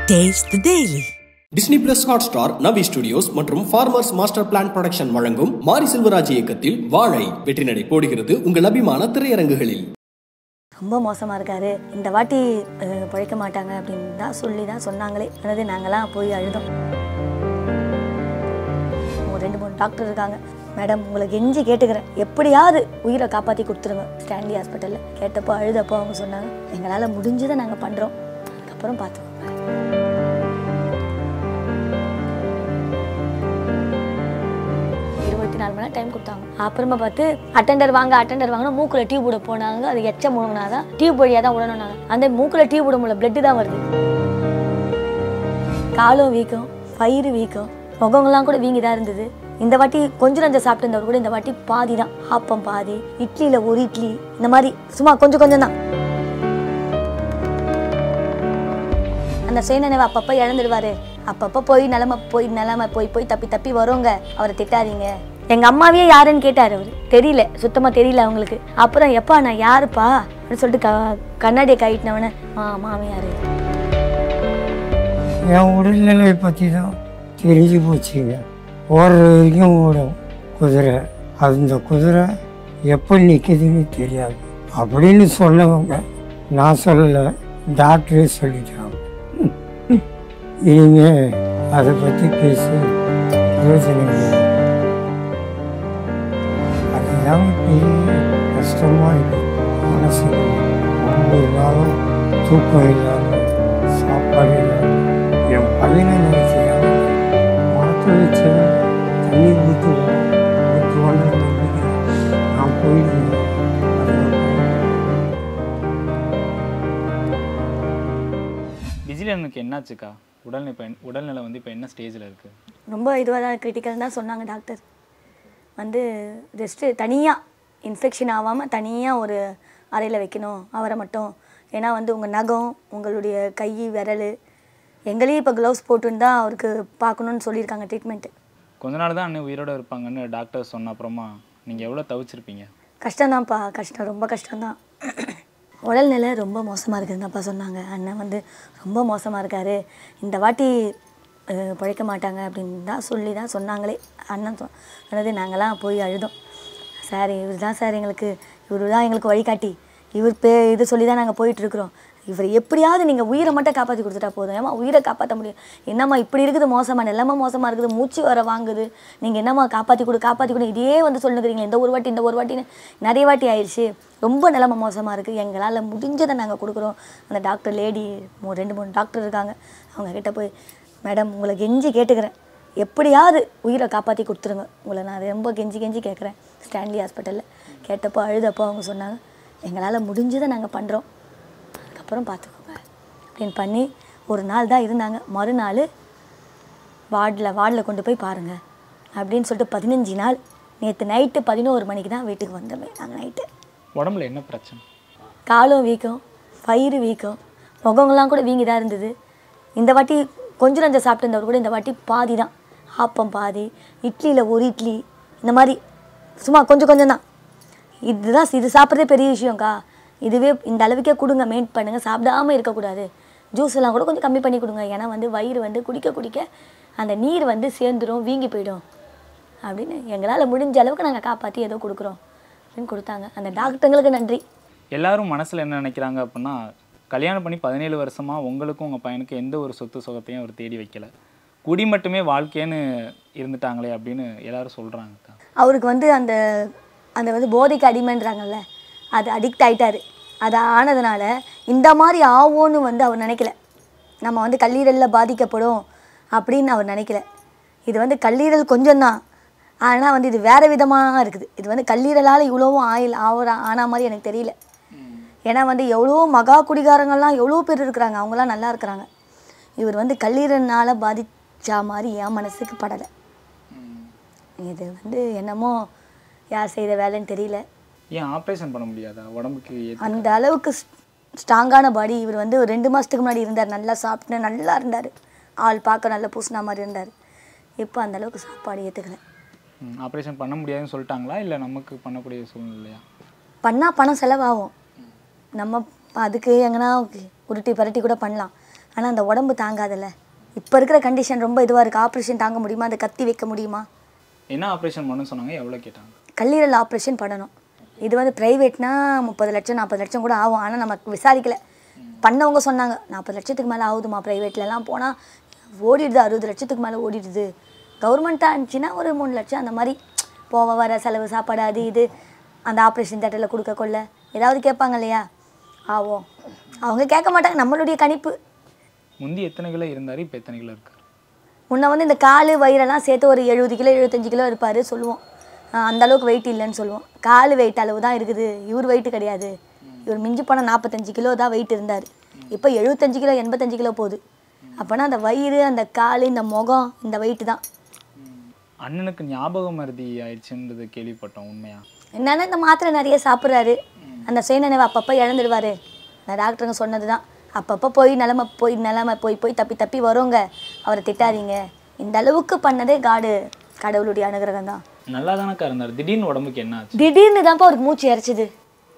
Taste the Daily. Disney plus Hotstar Navvi studios மற்றும் farmers master plan production வழங்கும் மாரி செல்வராஜ் இயக்கத்தில் வாழை வெற்றிநடை போடுகிறது உங்கள் அபிமான திரையரங்குகளில் ரொம்ப மோசமாக இருக்காரு இந்த வாட்டி அஹ், பிழைக்க மாட்டாங்க அப்படின்னு தான் சொல்லி தான் சொன்னாங்களே அதாவது நாங்களாம் போய் அழுதோம் ஒரு ரெண்டு மூணு டாக்டர் இருக்காங்க மேடம் உங்களை கெஞ்சி கேட்டுக்கிறேன் எப்படியாவது உயிரை காப்பாற்றி கொடுத்துருங்க ஸ்டான்லி ஹாஸ்பிட்டலில் கேட்டப்போ அழுதப்போ அவங்க சொன்னாங்க எங்களால் முடிஞ்சதை நாங்கள் பண்ணுறோம் அதுக்கப்புறம் பார்த்துக்கோங்க இருபத்தி நாலு மணி நேரம் டைம் கொடுத்தாங்க அப்புறமா பார்த்து அட்டெண்டர் வாங்க அட்டெண்டர் வாங்கணும் மூக்கில் டியூப் விட போனாங்க அது எச்ச முழுங்கினா தான் டியூப் வழியாக தான் விடணும்னாங்க அந்த மூக்கில் டியூப் விட முடியல பிளட்டு தான் வருது காலும் வீக்கம் வயிறு வீக்கம் முகங்கள்லாம் கூட வீங்கி தான் இருந்தது இந்த வாட்டி கொஞ்சம் நஞ்சம் சாப்பிட்டு கூட இந்த வாட்டி பாதி தான் ஆப்பம் பாதி இட்லியில் ஒரு இட்லி இந்த மாதிரி சும்மா கொஞ்சம் கொஞ்சம் தான் அந்த சுயநினைவு அப்பப்போ இழந்துடுவாரு அப்பப்போ போய் நிலமை போய் நிலமை போய் போய் தப்பி தப்பி வருங்க அவரை திட்டாதீங்க எங்க அம்மாவே யாருன்னு கேட்டார் அவர் தெரியல சுத்தமா தெரியல அவங்களுக்கு அப்புறம் எப்பா நான் யாருப்பா அப்படின்னு சொல்லிட்டு க கண்ணாடியை கைட்டினவன மா மாமியாரு என் உடல்நிலை பற்றி தான் தெரிஞ்சு போச்சுங்க ஓடுற வரைக்கும் ஓடும் குதிரை அந்த குதிரை எப்போ நிற்குதுன்னு தெரியாது அப்படின்னு சொன்னவங்க நான் சொல்லலை டாக்டரே சொல்லிட்டாங்க இனிமே அதை பற்றி பேசி பிரயோஜனம் இல்லை அதுதான் பெரிய கஷ்டமாக இருக்கு மனசுக்கு ஒவ்வொரு நாளும் தூக்கம் இல்லாமல் சாப்பாடு இல்லாமல் என் பையனை நினைக்கிறாங்க மரத்தில் வச்சு தண்ணி ஊற்றுவோம் ஊற்றுவோன்னு நம்பிக்கை நான் போயிடுவேன் அதுக்கப்புறம் விஜிலனுக்கு என்னாச்சுக்கா உடல்நிலை இப்போ உடல்நிலை வந்து இப்போ என்ன ஸ்டேஜில் இருக்குது ரொம்ப இதுவாக தான் கிரிட்டிக்கல் தான் சொன்னாங்க டாக்டர் வந்து ஜஸ்ட்டு தனியாக இன்ஃபெக்ஷன் ஆகாமல் தனியாக ஒரு அறையில் வைக்கணும் அவரை மட்டும் ஏன்னா வந்து உங்கள் நகம் உங்களுடைய கை விரல் எங்களையும் இப்போ க்ளவுஸ் போட்டுன்னு தான் அவருக்கு பார்க்கணுன்னு சொல்லியிருக்காங்க ட்ரீட்மெண்ட்டு கொஞ்ச நாள் தான் அண்ணன் உயிரோட இருப்பாங்கன்னு டாக்டர் சொன்ன அப்புறமா நீங்கள் எவ்வளோ தவிச்சிருப்பீங்க கஷ்டம்தான்ப்பா கஷ்டம் ரொம்ப கஷ்டம்தான் உடல்நிலை ரொம்ப மோசமாக இருக்குதுங்கப்பா சொன்னாங்க அண்ணன் வந்து ரொம்ப மோசமாக இருக்காரு இந்த வாட்டி அஹ், பிழைக்க மாட்டாங்க அப்படின்னு தான் சொல்லி தான் சொன்னாங்களே அண்ணன் சொ அதாவது நாங்களாம் போய் அழுதோம் சார் இவர் தான் சார் எங்களுக்கு இவர் தான் எங்களுக்கு வழிகாட்டி இவர் பே இது சொல்லி தான் நாங்கள் போயிட்டுருக்குறோம் இவர் எப்படியாவது நீங்கள் உயிரை மட்டும் காப்பாற்றி கொடுத்துட்டா போதும் ஏமா உயிரை காப்பாற்ற முடியும் என்னம்மா இப்படி இருக்குது மோசமாக நிலமா மோசமாக இருக்குது மூச்சு வர வாங்குது நீங்கள் என்னம்மா காப்பாற்றி கொடு காப்பாற்றி கொடு இதே வந்து சொல்லுங்கிறீங்க இந்த ஒரு வாட்டி இந்த ஒரு வாட்டின்னு நிறைய வாட்டி ஆயிடுச்சு ரொம்ப நிலமை மோசமாக இருக்குது எங்களால் முடிஞ்சதை நாங்கள் கொடுக்குறோம் அந்த டாக்டர் லேடி மூ ரெண்டு மூணு டாக்டர் இருக்காங்க அவங்க கிட்ட போய் மேடம் உங்களை கெஞ்சி கேட்டுக்கிறேன் எப்படியாவது உயிரை காப்பாற்றி கொடுத்துருங்க உங்களை நான் ரொம்ப கெஞ்சி கெஞ்சி கேட்குறேன் ஸ்டான்லி ஹாஸ்பிட்டலில் கேட்டப்போ அழுதப்போ அவங்க சொன்னாங்க எங்களால் முடிஞ்சதை நாங்கள் பண்ணுறோம் அதுக்கப்புறம் பார்த்துக்கோங்க அப்படின்னு பண்ணி ஒரு நாள் தான் இருந்தாங்க மறுநாள் வார்டில் வார்டில் கொண்டு போய் பாருங்கள் அப்படின்னு சொல்லிட்டு பதினஞ்சு நாள் நேற்று நைட்டு பதினோரு மணிக்கு தான் வீட்டுக்கு வந்தோமே நாங்கள் நைட்டு உடம்புல என்ன பிரச்சனை காலும் வீக்கம் வயிறு வீக்கம் முகங்கள்லாம் கூட வீங்கி தான் இருந்தது இந்த வாட்டி கொஞ்சம் நஞ்சம் சாப்பிட்டு கூட இந்த வாட்டி பாதி தான் ஆப்பம் பாதி இட்லியில் ஒரு இட்லி இந்த மாதிரி சும்மா கொஞ்சம் கொஞ்சம் தான் இதுதான் இது சாப்பிட்றதே பெரிய விஷயம்க்கா இதுவே இந்த அளவுக்கே கொடுங்க மெயின் பண்ணுங்க சாப்பிடாம இருக்கக்கூடாது ஜூஸ் எல்லாம் கூட கொஞ்சம் கம்மி பண்ணி கொடுங்க ஏன்னா வந்து வயிறு வந்து குடிக்க குடிக்க அந்த நீர் வந்து சேர்ந்துடும் வீங்கி போயிடும் அப்படின்னு எங்களால் முடிஞ்ச அளவுக்கு நாங்கள் காப்பாற்றி ஏதோ கொடுக்குறோம் அப்படின்னு கொடுத்தாங்க அந்த டாக்டருங்களுக்கு நன்றி எல்லாரும் மனசில் என்ன நினைக்கிறாங்க அப்படின்னா கல்யாணம் பண்ணி பதினேழு வருஷமாக உங்களுக்கும் உங்கள் பையனுக்கும் எந்த ஒரு சொத்து சுகத்தையும் அவர் தேடி வைக்கல குடி மட்டுமே வாழ்க்கைன்னு இருந்துட்டாங்களே அப்படின்னு எல்லாரும் சொல்கிறாங்கக்கா அவருக்கு வந்து அந்த அந்த வந்து போதைக்கு அடிமைன்றாங்கல்ல அது அடிக்ட் ஆயிட்டாரு அது ஆனதுனால இந்த மாதிரி ஆகும்னு வந்து அவர் நினைக்கல நம்ம வந்து கல்லீரலில் பாதிக்கப்படும் அப்படின்னு அவர் நினைக்கல இது வந்து கல்லீரல் கொஞ்சம்தான் ஆனால் வந்து இது வேறு விதமாக இருக்குது இது வந்து கல்லீரலால் இவ்வளோவும் ஆயில் ஆகிற ஆன மாதிரி எனக்கு தெரியல ஏன்னா வந்து எவ்வளோ மகா குடிகாரங்கள்லாம் எவ்வளோ பேர் இருக்கிறாங்க அவங்களாம் நல்லா இருக்கிறாங்க இவர் வந்து கல்லீரல்னால பாதிச்சா மாதிரி என் மனசுக்கு படலை இது வந்து என்னமோ யார் செய்த வேலைன்னு தெரியல ஏன் ஆப்ரேஷன் பண்ண முடியாதா உடம்புக்கு ஏத்த- அந்த அளவுக்கு ஸ்ட்ராங்கான பாடி இவர் வந்து ஒரு ரெண்டு மாதத்துக்கு முன்னாடி இருந்தார் நல்லா சாப்பிட்டு நல்லா இருந்தார் ஆள் பார்க்க நல்லா பூசினா மாதிரி இருந்தார் இப்போ அந்த அளவுக்கு சாப்பாடு ஏற்றுக்கல ஆப்ரேஷன் பண்ண முடியாதுன்னு சொல்லிட்டாங்களா இல்லை நமக்கு பண்ணக்கூடிய சூழ்நிலையா பண்ணால் பணம் செலவாகும் நம்ம அதுக்கு எங்கன்னா உருட்டி பரட்டி கூட பண்ணலாம் ஆனால் அந்த உடம்பு தாங்காதல்ல இப்போ இருக்கிற கண்டிஷன் ரொம்ப இதுவாக இருக்குது ஆப்ரேஷன் தாங்க முடியுமா அந்த கத்தி வைக்க முடியுமா என்ன ஆப்ரேஷன் பண்ணணும்னு சொன்னாங்க எவ்வளோ கேட்டாங்க கல்லீரல் ஆப்ரேஷன் பண்ணணும் இது வந்து ப்ரைவேட்னா முப்பது லட்சம் நாற்பது லட்சம் கூட ஆகும் ஆனால் நமக்கு விசாரிக்கல பண்ணவங்க சொன்னாங்க நாற்பது லட்சத்துக்கு மேலே ஆகுதுமா ப்ரைவேட்லலாம் போனால் ஓடிடுது அறுபது லட்சத்துக்கு மேலே ஓடிடுது கவர்மெண்ட்டாக இருந்துச்சுன்னா ஒரு மூணு லட்சம் அந்த மாதிரி போக வர செலவு சாப்பாடு அது இது அந்த ஆப்ரேஷன் தேட்டரில் கொடுக்க கொள்ள ஏதாவது கேட்பாங்க இல்லையா ஆகும் அவங்க கேட்க மாட்டாங்க நம்மளுடைய கணிப்பு முந்தி எத்தனை கிலோ இருந்தார் இப்போ எத்தனை கிலோ இருக்கார் முன்ன வந்து இந்த கால் வயிறெல்லாம் சேர்த்து ஒரு எழுபது கிலோ எழுபத்தஞ்சு கிலோ இருப்பார் சொல்லுவோம் ஆஹ் அந்த அளவுக்கு வெயிட் இல்லைன்னு சொல்லுவோம் கால் வெயிட் அளவு தான் இருக்குது இவர் வெயிட் கிடையாது இவர் மிஞ்சி போனால் நாற்பத்தஞ்சு கிலோ தான் வெயிட் இருந்தார் இப்போ எழுபத்தஞ்சு கிலோ எண்பத்தஞ்சு கிலோ போகுது அப்போனா அந்த வயிறு அந்த கால் இந்த முகம் இந்த வெயிட் தான் அண்ணனுக்கு ஞாபக மருதி ஆயிடுச்சுன்றது கேள்விப்பட்டோம் உண்மையா என்னன்னா இந்த மாத்திரை நிறைய சாப்பிட்றாரு அந்த சுயநினைவு அப்பப்போ இழந்துடுவார் நான் டாக்டருங்க சொன்னது தான் அப்பப்போ போய் நிலமை போய் நிலமை போய் போய் தப்பி தப்பி வருங்க அவரை திட்டாதீங்க இந்த அளவுக்கு பண்ணதே காடு கடவுளுடைய அனுகிரகம் தான் நல்லா தானக்கா இருந்தார் திடீர்னு உடம்புக்கு என்ன ஆச்சு திடீர்னு தான்ப்பா அவருக்கு மூச்சு இறைச்சிது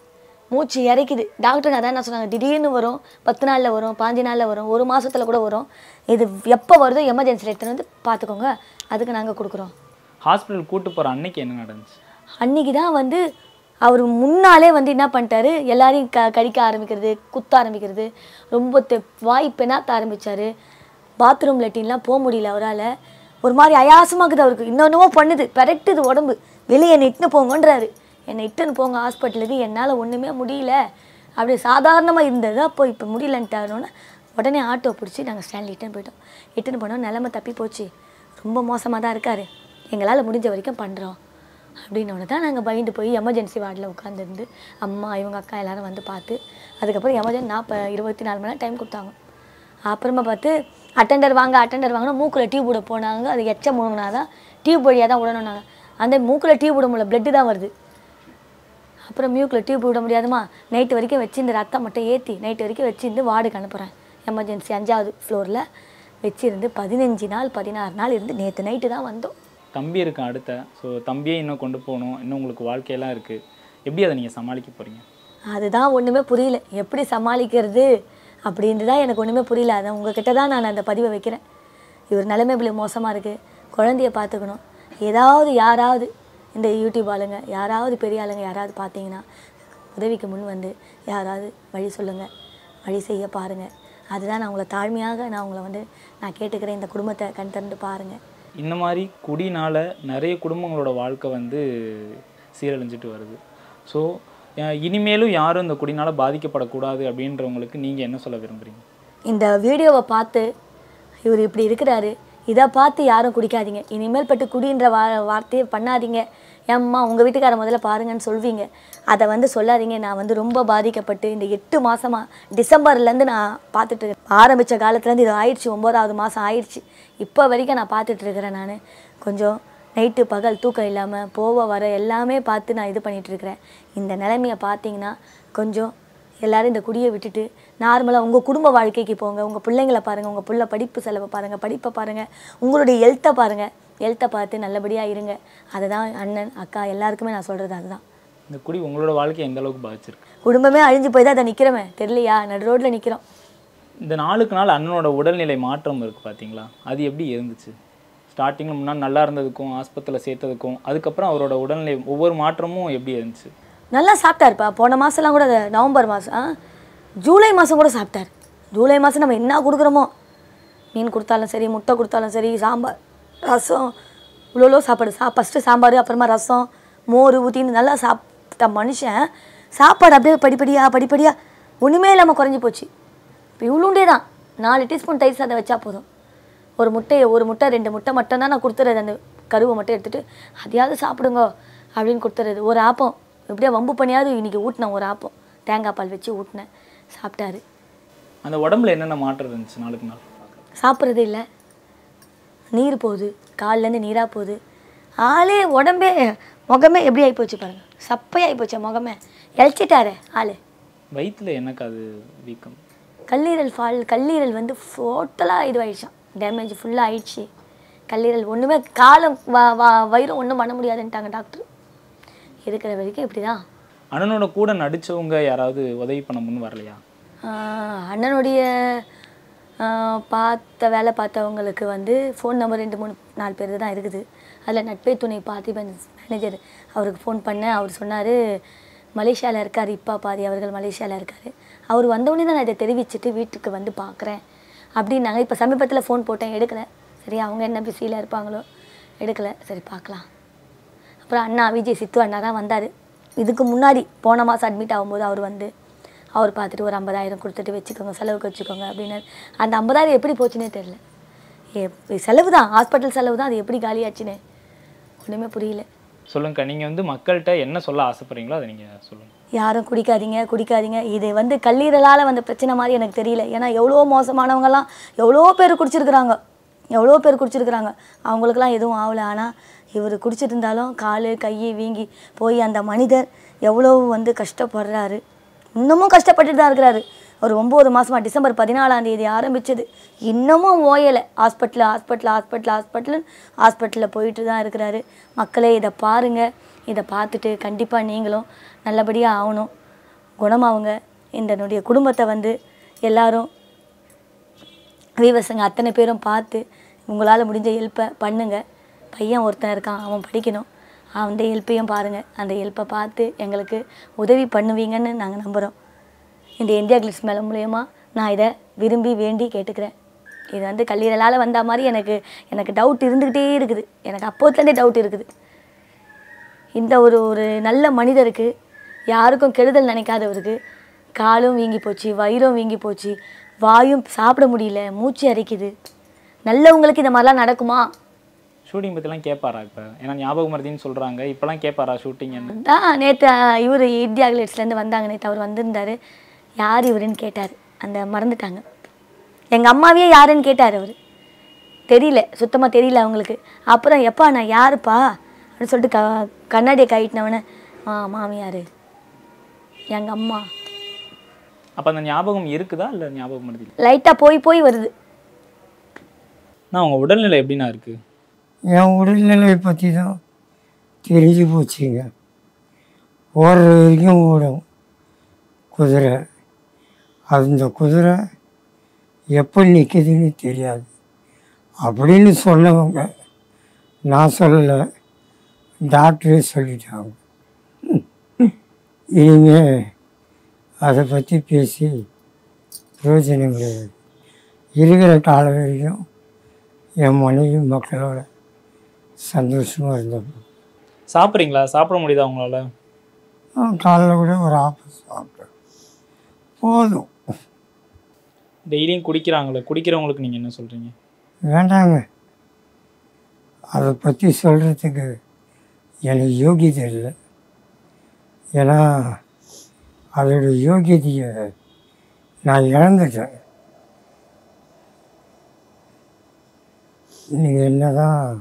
மூச்சு இறைக்குது டாக்டர் அதான் என்ன சொன்னாங்க திடீர்னு வரும் பத்து நாளில் வரும் பாஞ்சு நாளில் வரும் ஒரு மாசத்துல கூட வரும் இது எப்போ வருதோ எமர்ஜென்சியில் எடுத்துன்னு வந்து பார்த்துக்கோங்க அதுக்கு நாங்கள் கொடுக்குறோம் ஹாஸ்பிட்டல் கூட்டு போகிற அன்னைக்கு என்ன நடந்துச்சு அன்னைக்கு தான் வந்து அவர் முன்னாலே வந்து என்ன பண்ணிட்டாரு எல்லாரையும் க கடிக்க ஆரம்பிக்கிறது குத்த ஆரம்பிக்கிறது ரொம்ப தெ வாய் பெணாத்த ஆரம்பிச்சாரு பாத்ரூம் லெட்டின்லாம் போக முடியல அவரால் ஒரு மாதிரி அயாசமாக்குது அவருக்கு இன்னொன்னுமோ பண்ணுது பெரட்டுது உடம்பு வெளியே என்னை இட்டுன்னு போங்கன்றாரு என்னை இட்டுன்னு போங்க ஹாஸ்பிட்டலுக்கு என்னால் ஒன்றுமே முடியல அப்படி சாதாரணமாக இருந்தது அப்போ இப்போ முடியலன்ட்டாருன்னு உடனே ஆட்டோ பிடிச்சி நாங்கள் ஸ்டாண்டில் இட்டுன்னு போயிட்டோம் இட்டுன்னு போனோம் நிலமை தப்பி போச்சு ரொம்ப மோசமாக தான் இருக்காரு எங்களால் முடிஞ்ச வரைக்கும் பண்ணுறோம் அப்படின்னோட தான் நாங்கள் பயந்து போய் எமர்ஜென்சி வார்டில் உட்காந்துருந்து அம்மா இவங்க அக்கா எல்லாரும் வந்து பார்த்து அதுக்கப்புறம் எமர்ஜென்சி நாற்ப இருபத்தி நாலு மணி நேரம் டைம் கொடுத்தாங்க அப்புறமா பார்த்து அட்டெண்டர் வாங்க அட்டெண்டர் வாங்கன்னு மூக்கில் டியூப் விட போனாங்க அது எச்ச முழுங்கினா தான் டியூப் வழியாக தான் விடணும்னாங்க அந்த மூக்கில் டியூப் விட முடியல பிளட்டு தான் வருது அப்புறம் மியூக்கில் டியூப் விட முடியாதுமா நைட்டு வரைக்கும் வச்சு இந்த ரத்தம் மட்டும் ஏற்றி நைட்டு வரைக்கும் வச்சிருந்து வார்டுக்கு அனுப்புகிறேன் எமர்ஜென்சி அஞ்சாவது ஃப்ளோரில் வச்சிருந்து பதினஞ்சு நாள் பதினாறு நாள் இருந்து நேற்று நைட்டு தான் வந்தோம் தம்பி இருக்கான் அடுத்த ஸோ தம்பியே இன்னும் கொண்டு போகணும் இன்னும் உங்களுக்கு வாழ்க்கையெல்லாம் இருக்குது எப்படி அதை நீங்கள் சமாளிக்க போகிறீங்க அதுதான் ஒன்றுமே புரியல எப்படி சமாளிக்கிறது அப்படின்ட்டு தான் எனக்கு ஒன்றுமே புரியல அதான் உங்ககிட்ட தான் நான் அந்த பதிவை வைக்கிறேன் இவர் நிலைமை இப்படி மோசமாக இருக்குது குழந்தைய பார்த்துக்கணும் ஏதாவது யாராவது இந்த யூடியூப் ஆளுங்க யாராவது பெரிய ஆளுங்க யாராவது பார்த்தீங்கன்னா உதவிக்கு முன் வந்து யாராவது வழி சொல்லுங்கள் வழி செய்ய பாருங்கள் அதுதான் நான் உங்களை தாழ்மையாக நான் உங்களை வந்து நான் கேட்டுக்கிறேன் இந்த குடும்பத்தை கண் திறந்து பாருங்கள் இந்த மாதிரி குடினால நிறைய குடும்பங்களோட வாழ்க்கை வந்து சீரழிஞ்சிட்டு வருது ஸோ இனிமேலும் யாரும் இந்த குடினால பாதிக்கப்படக்கூடாது அப்படின்றவங்களுக்கு நீங்கள் என்ன சொல்ல விரும்புகிறீங்க இந்த வீடியோவை பார்த்து இவர் இப்படி இருக்கிறாரு இதை பார்த்து யாரும் குடிக்காதீங்க இனிமேல் பட்டு குடின்ற வா வார்த்தையை பண்ணாதீங்க ஏம்மா உங்கள் வீட்டுக்கார முதல்ல பாருங்கன்னு சொல்வீங்க அதை வந்து சொல்லாதீங்க நான் வந்து ரொம்ப பாதிக்கப்பட்டு இந்த எட்டு மாசமா டிசம்பர்லேருந்து நான் பார்த்துட்டு இருக்கேன் ஆரம்பித்த காலத்துலேருந்து இது ஆயிடுச்சு ஒம்போதாவது மாதம் ஆயிடுச்சு இப்போ வரைக்கும் நான் பார்த்துட்டு இருக்கிறேன் நான் கொஞ்சம் நைட்டு பகல் தூக்கம் இல்லாமல் போக வர எல்லாமே பார்த்து நான் இது பண்ணிட்டு இருக்கிறேன் இந்த நிலைமையை பார்த்தீங்கன்னா கொஞ்சம் எல்லாரும் இந்த குடியை விட்டுட்டு நார்மலாக உங்கள் குடும்ப வாழ்க்கைக்கு போங்க உங்கள் பிள்ளைங்களை பாருங்கள் உங்கள் புள்ள படிப்பு செலவை பாருங்கள் படிப்பை பாருங்கள் உங்களுடைய ஹெல்த்தை பாருங்கள் ஹெல்த்தை பார்த்து நல்லபடியாக இருங்க அதுதான் அண்ணன் அக்கா எல்லாருக்குமே நான் சொல்கிறது அதுதான் இந்த குடி உங்களோட வாழ்க்கையை எந்த அளவுக்கு பாதிச்சிருக்கு குடும்பமே அழிஞ்சு போய் தான் அதை நிற்கிறோமே தெரியலையா நடு ரோட்டில் நிற்கிறோம் இந்த நாளுக்கு நாள் அண்ணனோட உடல்நிலை மாற்றம் இருக்குது பார்த்தீங்களா அது எப்படி இருந்துச்சு ஸ்டார்டிங்கில் முன்னாடி நல்லா இருந்ததுக்கும் ஆஸ்பத்திரியில் சேர்த்ததுக்கும் அதுக்கப்புறம் அவரோட உடல்நிலை ஒவ்வொரு மாற்றமும் எப்படி இருந்துச்சு நல்லா சாப்பிட்டாருப்பா போன மாதம்லாம் கூட அது நவம்பர் மாதம் ஜூலை மாதம் கூட சாப்பிட்டார் ஜூலை மாதம் நம்ம என்ன கொடுக்குறோமோ மீன் கொடுத்தாலும் சரி முட்டை கொடுத்தாலும் சரி சாம்பார் ரசம் இவ்வளோ சாப்பாடு சா ஃபஸ்ட்டு சாம்பார் அப்புறமா ரசம் மோர் ஊற்றின்னு நல்லா சாப்பிட்ட மனுஷன் சாப்பாடு அப்படியே படிப்படியாக படிப்படியாக ஒன்றுமே இல்லாமல் குறைஞ்சி போச்சு இப்போ இவ்வளோண்டே தான் நாலு டீஸ்பூன் தயிர் சாதம் வச்சா போதும் ஒரு முட்டையை ஒரு முட்டை ரெண்டு முட்டை மட்டும் தான் நான் கொடுத்துறது அந்த கருவை மட்டும் எடுத்துகிட்டு அதையாவது சாப்பிடுங்க அப்படின்னு கொடுத்துறது ஒரு ஆப்பம் எப்படியா வம்பு பண்ணியாவது இன்னைக்கு ஊட்டினேன் ஒரு ஆப்பம் தேங்காய் பால் வச்சு ஊட்டினேன் சாப்பிட்டாரு அந்த உடம்புல என்னென்ன மாற்றம் இருந்துச்சு நாளுக்கு நாள் சாப்பிட்றது இல்லை நீர் போகுது கால்லேருந்து நீராக போகுது ஆளே உடம்பே முகமே எப்படி ஆகிப்போச்சு பாருங்க சப்பையாகி போச்சு முகமே இழைச்சிட்டாரு ஆள் வயிற்றுல எனக்கு அது வீக்கம் கல்லீரல் ஃபால் கல்லீரல் வந்து டோட்டலாக இதுவாயிடுச்சான் டேமேஜ் ஃபுல்லாக ஆயிடுச்சு கல்லீரல் ஒன்றுமே காலம் வ வ வயிறும் ஒன்றும் பண்ண முடியாதுன்ட்டாங்க டாக்டர் இருக்கிற வரைக்கும் இப்படி தான் அண்ணனோட கூட நடிச்சவங்க யாராவது உதவி பண்ண முன் வரலையா அண்ணனுடைய ஆஹ் பார்த்த வேலை பார்த்தவங்களுக்கு வந்து ஃபோன் நம்பர் ரெண்டு மூணு நாலு பேர் தான் இருக்குது அதில் நட்பே துணை பார்த்திபன் மேனேஜர் அவருக்கு ஃபோன் பண்ணேன் அவர் சொன்னார் மலேசியாவில் இருக்கார் இப்பா பாதி அவர்கள் மலேசியாவில் இருக்கார் அவர் வந்தோடனே தான் நான் இதை தெரிவிச்சுட்டு வீட்டுக்கு வந்து பார்க்குறேன் அப்படின்னாங்க இப்போ சமீபத்தில் ஃபோன் போட்டேன் எடுக்கலை சரி அவங்க என்ன பிஸியில் இருப்பாங்களோ எடுக்கலை சரி பார்க்கலாம் அப்புறம் அண்ணா விஜய் சித்து அண்ணா தான் வந்தார் இதுக்கு முன்னாடி போன மாதம் அட்மிட் ஆகும்போது அவர் வந்து அவர் பார்த்துட்டு ஒரு ஐம்பதாயிரம் கொடுத்துட்டு வச்சுக்கோங்க செலவுக்கு வச்சுக்கோங்க அப்படின்னு அந்த ஐம்பதாயிரம் எப்படி போச்சுன்னே தெரில ஏ செலவு தான் ஹாஸ்பிட்டல் செலவு தான் அது எப்படி காலியாச்சுன்னு ஒன்றுமே புரியல சொல்லுங்கக்கா நீங்கள் வந்து மக்கள்கிட்ட என்ன சொல்ல ஆசைப்படுறீங்களோ அதை நீங்கள் சொல்லுங்கள் யாரும் குடிக்காதீங்க குடிக்காதீங்க இது வந்து கல்லீரலால் வந்த பிரச்சனை மாதிரி எனக்கு தெரியல ஏன்னா எவ்வளோ மோசமானவங்கலாம் எவ்வளோ பேர் குடிச்சிருக்கிறாங்க எவ்வளோ பேர் குடிச்சிருக்கிறாங்க அவங்களுக்குலாம் எதுவும் ஆகலை ஆனால் இவர் குடிச்சிட்டு இருந்தாலும் கால் கை வீங்கி போய் அந்த மனிதர் எவ்வளோ வந்து கஷ்டப்படுறாரு இன்னமும் கஷ்டப்பட்டுட்டு தான் இருக்கிறாரு ஒரு ஒம்பது மாதமாக டிசம்பர் பதினாலாம் தேதி ஆரம்பிச்சது இன்னமும் ஓயலை ஹாஸ்பிட்டல் ஹாஸ்பிட்டல் ஹாஸ்பிட்டல் ஹாஸ்பிட்டல் ஹாஸ்பிட்டலில் போயிட்டு தான் இருக்கிறாரு மக்களே இதை பாருங்கள் இதை பார்த்துட்டு கண்டிப்பாக நீங்களும் நல்லபடியாக ஆகணும் குணமாவுங்க இந்த குடும்பத்தை வந்து எல்லாரும் வீவர்ஸுங்க அத்தனை பேரும் பார்த்து உங்களால் முடிஞ்ச ஹெல்ப்பை பண்ணுங்க பையன் ஒருத்தன் இருக்கான் அவன் படிக்கணும் அந்த ஹெல்ப்பையும் பாருங்கள் அந்த ஹெல்ப்பை பார்த்து எங்களுக்கு உதவி பண்ணுவீங்கன்னு நாங்கள் நம்புகிறோம் இந்த இந்தியா கிளிஸ் மேலே மூலயமா நான் இதை விரும்பி வேண்டி கேட்டுக்கிறேன் இது வந்து கல்லீரலால் வந்த மாதிரி எனக்கு எனக்கு டவுட் இருந்துக்கிட்டே இருக்குது எனக்கு அப்போத்துலேருந்தே டவுட் இருக்குது இந்த ஒரு ஒரு நல்ல மனிதருக்கு யாருக்கும் கெடுதல் நினைக்காதவருக்கு காலும் வீங்கி போச்சு வயிறும் வீங்கி போச்சு வாயும் சாப்பிட முடியல மூச்சு அரைக்குது நல்லவங்களுக்கு இந்த மாதிரிலாம் நடக்குமா ஷூட்டிங் பற்றிலாம் கேட்பாரா இப்போ ஏன்னா ஞாபக மருதின்னு சொல்கிறாங்க இப்போலாம் கேட்பாரா ஷூட்டிங் தான் நேற்று இவர் இந்தியா கிளேட்ஸ்லேருந்து வந்தாங்க நேற்று அவர் வந்திருந்தார் யார் இவருன்னு கேட்டார் அந்த மறந்துட்டாங்க எங்கள் அம்மாவையே யாருன்னு கேட்டார் அவர் தெரியல சுத்தமாக தெரியல அவங்களுக்கு அப்புறம் எப்பா நான் யாருப்பா அப்படின்னு சொல்லிட்டு க கண்ணாடியை கட்டினவனே ஆ மாமியார் எங்கள் அம்மா அப்போ அந்த ஞாபகம் இருக்குதா இல்லை ஞாபகம் மருதி லைட்டாக போய் போய் வருது நான் உங்கள் உடல்நிலை எப்படிண்ணா இருக்குது என் உடல்நிலை பற்றி தான் தெரிஞ்சு போச்சுங்க ஓடுற வரைக்கும் ஓடும் குதிரை அந்த குதிரை எப்போ நிற்குதுன்னு தெரியாது அப்படின்னு சொன்னவங்க நான் சொல்லலை டாக்டரே சொல்லிட்டாங்க இனிமே அதை பற்றி பேசி பிரயோஜனம் கிடையாது இருக்கிற காலம் வரைக்கும் என் மனைவி மக்களோட சந்தோஷமாக இருந்தப்போ சாப்பிட்றீங்களா சாப்பிட முடியுதா உங்களால் காலைல கூட ஒரு ஆப்பிள் சாப்பிட்டேன் போதும் டெய்லியும் குடிக்கிறாங்களே குடிக்கிறவங்களுக்கு நீங்கள் என்ன சொல்கிறீங்க வேண்டாங்க அதை பற்றி சொல்கிறதுக்கு எனக்கு யோகியதை இல்லை ஏன்னா அதோட யோகியதையை நான் இழந்துட்டேன் நீங்கள் என்ன தான்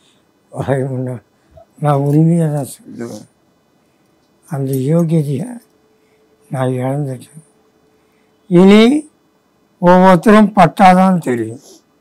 நான் உண்மையாக தான் சொல்லுவேன் அந்த யோகியதையை நான் இழந்துட்டேன் இனி ஒவ்வொருத்தரும் பட்டாதான் தெரியும்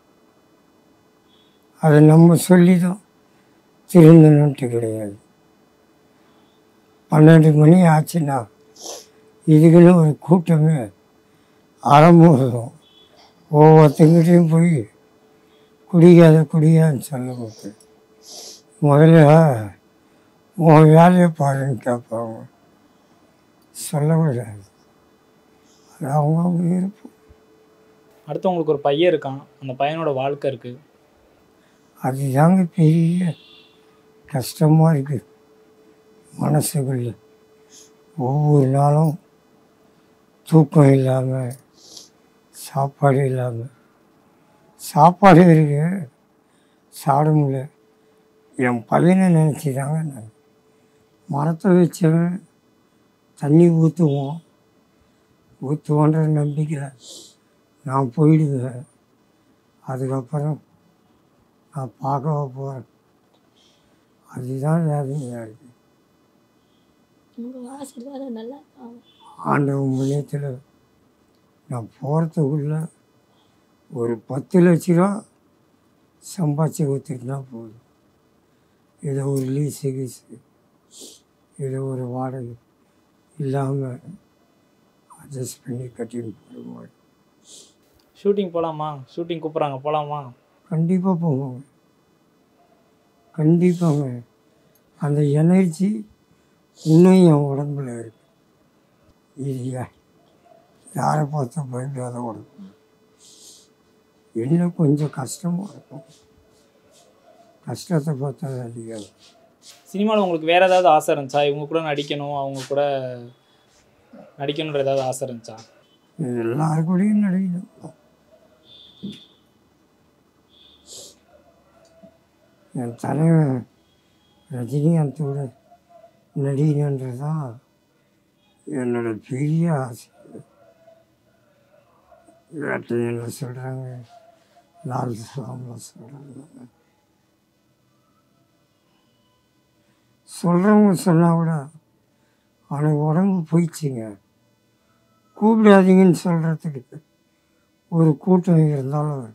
அதை நம்ம சொல்லி தான் திருந்தணுன்ட்டு கிடையாது பன்னெண்டு மணி ஆச்சுன்னா இதுக்குன்னு ஒரு கூட்டமே ஆரம்பம் ஒவ்வொருத்தங்கிட்டையும் போய் குடிக்காத குடிக்காதுன்னு சொல்லக்கூடாது முதல்ல உன் வேலையை பாருன்னு கேட்பாங்க சொல்லக்கூடாது அது அவங்கவுங்க விருப்பம் அடுத்து உங்களுக்கு ஒரு பையன் இருக்கான் அந்த பையனோட வாழ்க்கை இருக்குது அதுதாங்க பெரிய கஷ்டமாக இருக்குது மனசுக்குள்ள ஒவ்வொரு நாளும் தூக்கம் இல்லாமல் சாப்பாடு இல்லாமல் சாப்பாடு இருக்கு சாப்பிட முடியல என் பையனை நினச்சி தாங்க நான் மரத்தை வச்சவன் தண்ணி ஊற்றுவோம் ஊற்றுவோன்ற நம்பிக்கையில் நான் போயிடுவேன் அதுக்கப்புறம் நான் பார்க்க போகிறேன் அதுதான் வேதனையாக இருக்குது உங்கள் ஆசீர்வாதம் நல்லா ஆண்டவன் முன்னேத்தில் நான் போகிறதுக்குள்ள ஒரு பத்து லட்ச ரூபா சம்பாதிச்சு கொடுத்துட்டுனா போதும் ஏதோ ஒரு லீஸு கீஸு ஏதோ ஒரு வாடகை இல்லாமல் அட்ஜஸ்ட் பண்ணி கட்டின்னு போகிற மாதிரி ஷூட்டிங் போகலாமா ஷூட்டிங் கூப்பிட்றாங்க போகலாமா கண்டிப்பாக போவோம் கண்டிப்பாங்க அந்த எனர்ஜி இன்னும் என் உடம்புல இருக்கு இது யா- யாரை பார்த்தா பயப்படாத உடம்பு என்ன கொஞ்சம் கஷ்டமாக இருக்கும் கஷ்டத்தை பார்த்தா அதிகம் சினிமாவில் உங்களுக்கு வேறு ஏதாவது ஆசை இருந்துச்சா இவங்க கூட நடிக்கணும் அவங்க கூட நடிக்கணுன்ற ஏதாவது ஆசை இருந்துச்சா எல்லாரு கூடயும் நடிக்கணும் என் தலைவன் ரஜினிகாந்தோட நடிகன்றது தான் என்னோட பெரிய ஆசை வேட்டையில் சொல்கிறாங்க லால் சாமில் சொல்கிறாங்க சொல்கிறவங்க சொன்னால் கூட அவனுக்கு உடம்பு போயிடுச்சுங்க கூப்பிடாதீங்கன்னு சொல்கிறதுக்கு ஒரு கூட்டம் இருந்தாலும்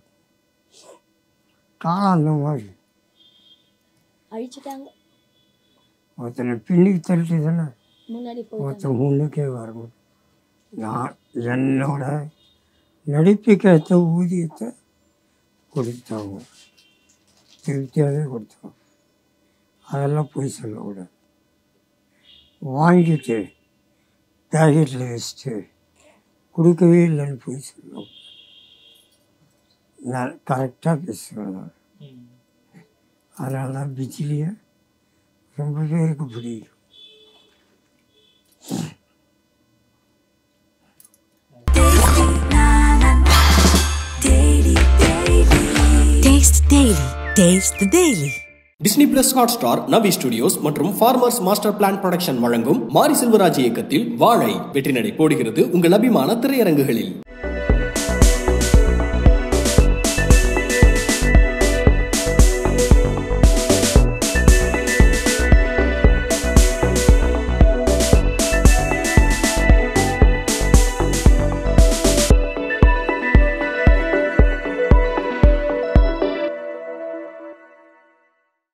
காலம் அந்த மாதிரி அழிச்சிட்டாங்க ஒருத்தனை பின்னுக்கு தள்ளிட்டு தானே முன்னாடி ஒருத்தன் முன்னுக்கே வர முடியும் நான் என்னோட நடிப்புக்கேற்ற ஊதியத்தை கொடுத்தாங்க திருப்தியாகவே கொடுத்தாங்க அதெல்லாம் போய் சொல்லக்கூடாது வாங்கிட்டு பேக்கெட்டில் வச்சுட்டு கொடுக்கவே இல்லைன்னு போய் சொல்லக்கூடாது நான் கரெக்டாக பேசுவேன் நான் அதனால தான் பிஜிலியை ரொம்ப பேருக்கு பிடிக்கும் Taste Daily. Taste the Daily. Disney plus Hotstar Navvi studios மற்றும் ஃபார்மர்ஸ் மாஸ்டர் பிளான் ப்ரொடக்ஷன் வழங்கும் மாரி செல்வராஜ் இயக்கத்தில் வாழை வெற்றி நடை போடுகிறது உங்கள் அபிமான திரையரங்குகளில்